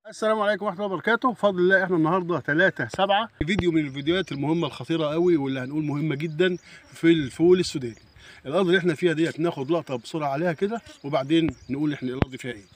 السلام عليكم ورحمه الله وبركاته بفضل الله احنا النهارده 3 7 فيديو من الفيديوهات المهمه الخطيره قوي واللي هنقول مهمه جدا في الفول السوداني الارض اللي احنا فيها ديت ناخد لقطه بسرعه عليها كده وبعدين نقول احنا الارض فيها ايه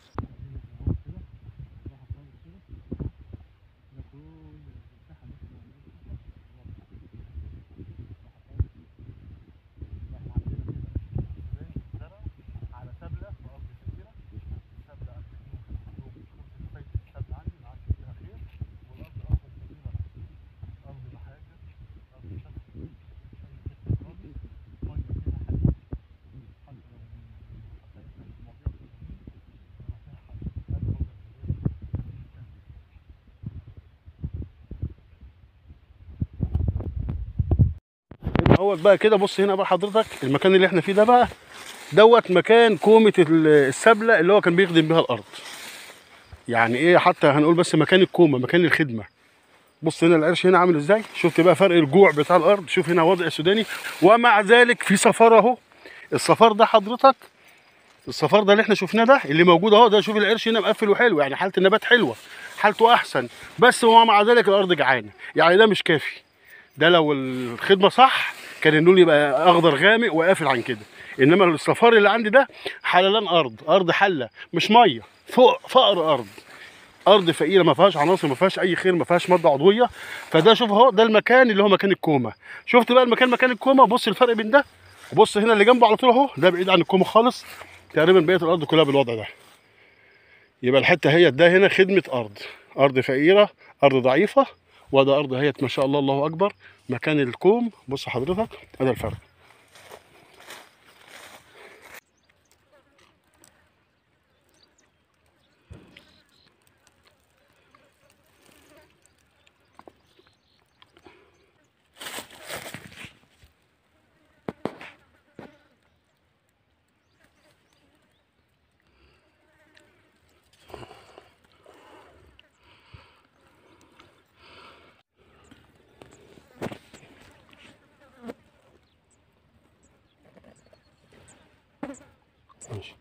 هنا اهوت بقى كده بص هنا بقى حضرتك المكان اللي احنا فيه ده بقى دوت مكان كومة ال- السبلة اللي هو كان بيخدم بيها الأرض يعني ايه حتى هنقول بس مكان الكومة مكان الخدمة بص هنا القرش هنا عامل ازاي شفت بقى فرق الجوع بتاع الأرض شوف هنا وضع السوداني ومع ذلك في صفار اهو الصفار ده حضرتك الصفار ده اللي احنا شفناه ده اللي موجود اهو ده شوف القرش هنا مقفل وحلو يعني حالة النبات حلوة حالته أحسن بس ومع ذلك الأرض جعانة يعني ده مش كافي ده لو الخدمه صح كان النول يبقى اخضر غامق وقافل عن كده انما الصفار اللي عندي ده حللان ارض ارض حله مش ميه فوق فقر ارض ارض فقيره ما فيهاش عناصر ما فيهاش اي خير ما فيهاش ماده عضويه فده شوف اهو ده المكان اللي هو مكان الكومه شفت بقى المكان مكان الكومه بص الفرق بين ده وبص هنا اللي جنبه على طول اهو ده بعيد عن الكومه خالص تقريبا بقيه الارض كلها بالوضع ده يبقى الحته هي ده هنا خدمه ارض ارض فقيره ارض ضعيفه وده ارض هيت ما شاء الله الله اكبر مكان الكوم بص حضرتك هذا الفرق ماشي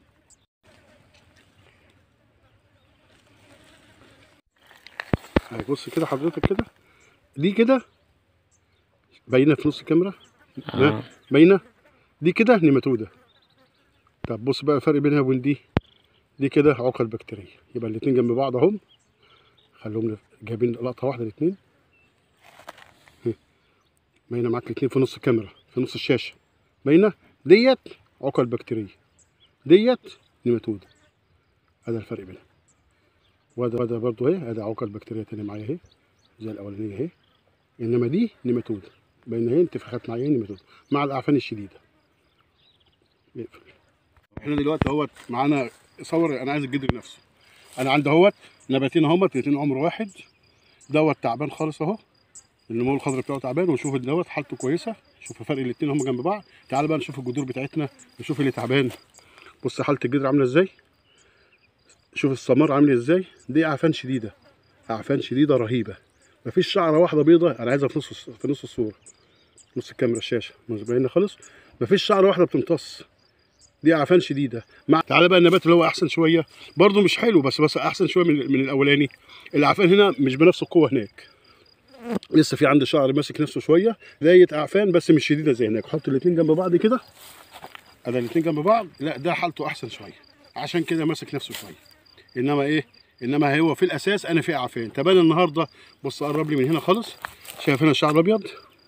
أهي بص كده حضرتك كده دي كده باينه في نص الكاميرا ها؟ باينه دي كده نيماتوده طب بص بقى الفرق بينها وبين دي دي كده عقل بكتيريه يبقى الاتنين جنب بعض اهم خليهم جايبين لقطه واحده الاتنين ها. باينه معاك الاتنين في نص الكاميرا في نص الشاشه باينه ديت عقل بكتيريه ديت نيماتود هذا الفرق بينهم وده وده برضه اهي ادي عقل بكتيريا تاني معايا اهي زي الاولانيه اهي انما دي نيماتود بين اهي انتفاخات معايا نيماتود مع الاعفان الشديده يقفل احنا دلوقتي اهوت معانا صور انا عايز الجدر نفسه انا عندي اهوت نباتين اهوت الاتنين عمر واحد دوت تعبان خالص اهو النمو الخضري بتاعه تعبان ونشوف دوت حالته كويسه شوف فرق الاتنين هم جنب بعض تعال بقى نشوف الجذور بتاعتنا نشوف اللي تعبان بص حاله الجدر عامله ازاي شوف الثمار عامل ازاي دي اعفان شديده اعفان شديده رهيبه مفيش شعره واحده بيضه انا عايزها في نص في نص الصوره نص الكاميرا الشاشه مش باينه خالص مفيش شعره واحده بتمتص دي اعفان شديده مع تعالى بقى النبات اللي هو احسن شويه برده مش حلو بس بس احسن شويه من, من الاولاني الاعفان هنا مش بنفس القوه هناك لسه في عندي شعر ماسك نفسه شويه دايت اعفان بس مش شديده زي هناك حط الاثنين جنب بعض كده ادي الاثنين جنب بعض لا ده حالته احسن شويه عشان كده ماسك نفسه شويه انما ايه انما هو في الاساس انا في اعفان طب انا النهارده بص قرب لي من هنا خالص شايف هنا الشعر الابيض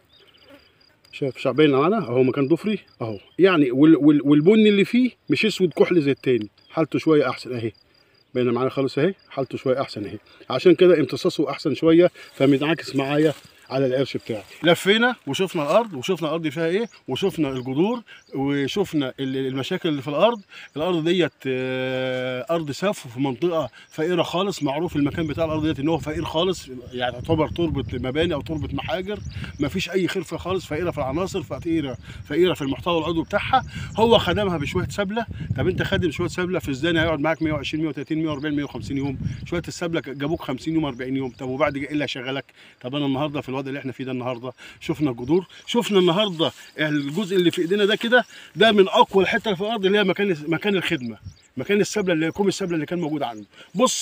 شايف شعبين معانا اهو مكان ضفري اهو يعني وال وال والبني اللي فيه مش اسود كحل زي التاني حالته شويه احسن اهي باينه معانا خالص اهي حالته شويه احسن اهي عشان كده امتصاصه احسن شويه فمتعاكس معايا على القرش بتاعي لفينا وشفنا الارض وشفنا الارض فيها ايه وشفنا الجذور وشفنا ال- المشاكل اللي في الارض الارض ديت آه، ارض سفو في منطقه فقيره خالص معروف المكان بتاع الارض ديت ان هو فقير خالص يعني تعتبر تربه مباني او تربه محاجر ما فيش اي خير فيها خالص فقيره في العناصر فقيره فقيره في المحتوى العضوي بتاعها هو خدمها بشويه سبله طب انت خادم شويه سبله في الزاني هيقعد معاك 120 130 140 150 يوم شويه السبله جابوك 50 يوم 40 يوم طب وبعد كده ايه اللي هيشغلك طب انا النهارده في الوضع اللي احنا فيه ده النهارده شفنا الجذور شفنا النهارده الجزء اللي في ايدينا ده كده ده من اقوى الحته اللي في الارض اللي هي مكان مكان الخدمه مكان السبله اللي كوم السبله اللي كان موجود عنده بص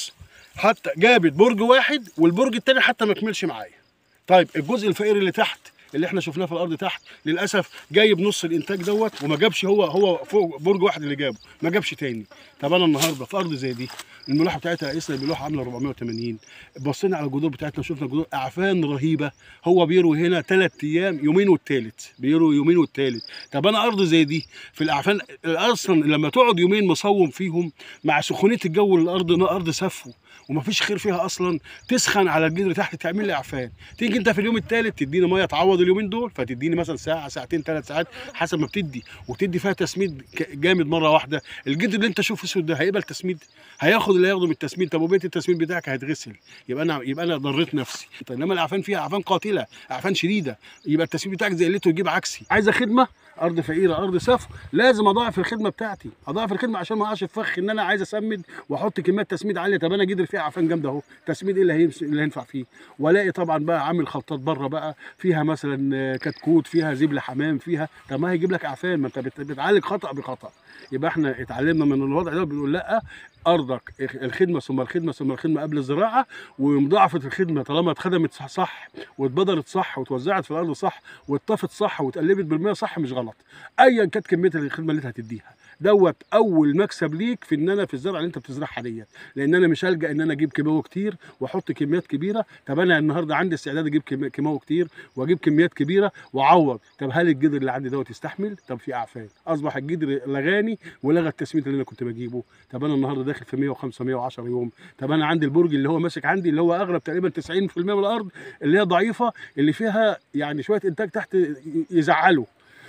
حتى جابت برج واحد والبرج التاني حتى ما كملش معايا طيب الجزء الفقير اللي تحت اللي احنا شفناه في الارض تحت للاسف جايب نص الانتاج دوت وما جابش هو هو فوق برج واحد اللي جابه ما جابش تاني طب انا النهارده في ارض زي دي الملوحه بتاعتها اسرائيل الملوحه عامله 480 بصينا على الجذور بتاعتنا شفنا جذور اعفان رهيبه هو بيروي هنا ثلاث ايام يومين والتالت بيروي يومين والتالت طب انا ارض زي دي في الاعفان اصلا لما تقعد يومين مصوم فيهم مع سخونيه الجو الارض ارض سفو ومفيش خير فيها اصلا تسخن على الجدر تحت تعمل لي اعفان تيجي انت في اليوم الثالث تديني ميه تعوض اليومين دول فتديني مثلا ساعه ساعتين ثلاث ساعات حسب ما بتدي وتدي فيها تسميد ك- جامد مره واحده الجدر اللي انت شوفه اسود ده هيقبل تسميد هياخد اللي هياخده من التسميد طب وبيت التسميد بتاعك هيتغسل يبقى انا يبقى انا ضريت نفسي طيب انما الاعفان فيها اعفان قاتله اعفان شديده يبقى التسميد بتاعك زي اللي تجيب عكسي عايزه خدمه ارض فقيره ارض سفر لازم اضاعف الخدمه بتاعتي اضاعف الخدمه عشان ما اقعش في فخ ان انا عايز اسمد واحط كميات تسميد عاليه طب انا جدر فيها اعفان جامده اهو تسميد ايه اللي هيمس- اللي هينفع فيه والاقي طبعا بقى عامل خلطات بره بقى فيها مثلا آه، كتكوت فيها زبل حمام فيها طب ما هيجيب لك اعفان ما انت بت- بتعالج خطا بخطا يبقى احنا اتعلمنا من الوضع ده بنقول لا ارضك الخدمه ثم الخدمه ثم الخدمه قبل الزراعه ومضاعفه الخدمه طالما اتخدمت صح, صح واتبدرت صح واتوزعت في الارض صح واتطفت صح واتقلبت بالميه صح مش غلط ايا كانت كميه الخدمه اللي انت هتديها دوت اول مكسب ليك في ان انا في الزرعه اللي انت بتزرعها ديت لان انا مش هلجا ان انا اجيب كيماوي كتير واحط كميات كبيره طب انا النهارده عندي استعداد اجيب كيما- كيماوي كتير واجيب كميات كبيره واعوض طب هل الجدر اللي عندي دوت يستحمل طب في اعفان اصبح الجدر لغاني ولغى التسميد اللي انا كنت بجيبه طب انا النهارده داخل في 105 110 يوم طب انا عندي البرج اللي هو ماشك عندي اللي هو اغلب تقريبا 90% من الارض اللي هي ضعيفه اللي فيها يعني شويه انتاج تحت ي- يزعلوا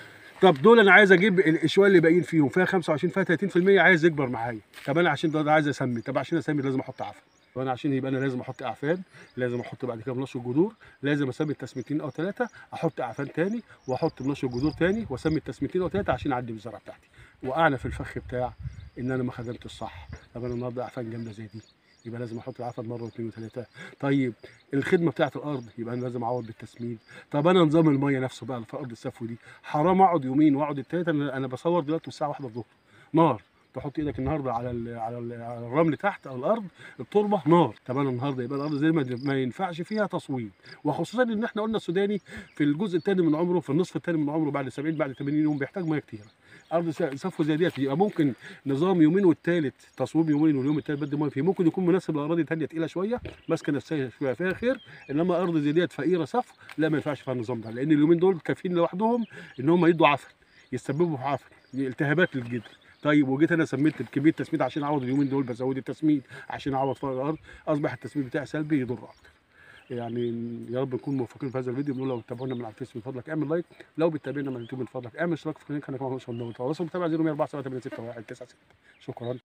طب دول انا عايز اجيب الشويه اللي باقيين فيهم فيها 25 فيها 30% عايز يكبر معايا طب انا عشان ده عايز اسمي طب عشان اسمي لازم احط عفن وانا عشان يبقى انا لازم احط اعفان لازم احط بعد كده منشر جذور لازم اسمي التسميتين او ثلاثه احط اعفان تاني واحط منشر جذور تاني واسمي التسميتين او ثلاثه عشان اعدي بالزرعه بتاعتي وقعنا في الفخ بتاع ان انا ما خدمتش الصح طب انا النهارده اعفان جامده زي دي يبقى لازم احط العفن مره واثنين وثلاثه طيب الخدمه بتاعت الارض يبقى انا لازم اعوض بالتسميد طب انا نظام الميه نفسه بقى في ارض السفو دي حرام اقعد يومين واقعد الثلاثه انا أنا بصور دلوقتي الساعه 1 الظهر نار تحط ايدك النهارده على ال على, ال على الرمل تحت او الارض التربه نار طب انا النهارده يبقى الارض زي ما ما ينفعش فيها تصويب وخصوصا ان احنا قلنا السوداني في الجزء الثاني من عمره في النصف الثاني من عمره بعد 70 بعد 80 يوم بيحتاج ميه كتير ارض س- سفو زي ديت يبقى ممكن نظام يومين والثالث تصويب يومين واليوم الثالث بدي ميه فيه ممكن يكون مناسب لاراضي ثانيه تقيله شويه ماسكه نفسها شويه فيها خير انما ارض زي ديت فقيره صف لا ما ينفعش فيها النظام ده لان اليومين دول كافيين لوحدهم ان هم يدوا عفن يسببوا في عفن التهابات للجدر طيب وجيت انا سميت بكميه تسميد عشان اعوض اليومين دول بزود التسميد عشان اعوض فوق الارض اصبح التسميد بتاعي سلبي يضر اكتر يعني يا رب نكون موفقين في هذا الفيديو بنقول لو بتتابعونا من على الفيس من فضلك اعمل لايك لو بتتابعنا من اليوتيوب من فضلك اعمل اشتراك في القناه كمان مش هنوصل تواصل متابع 0 104 7 8 6 1 9 6 شكرا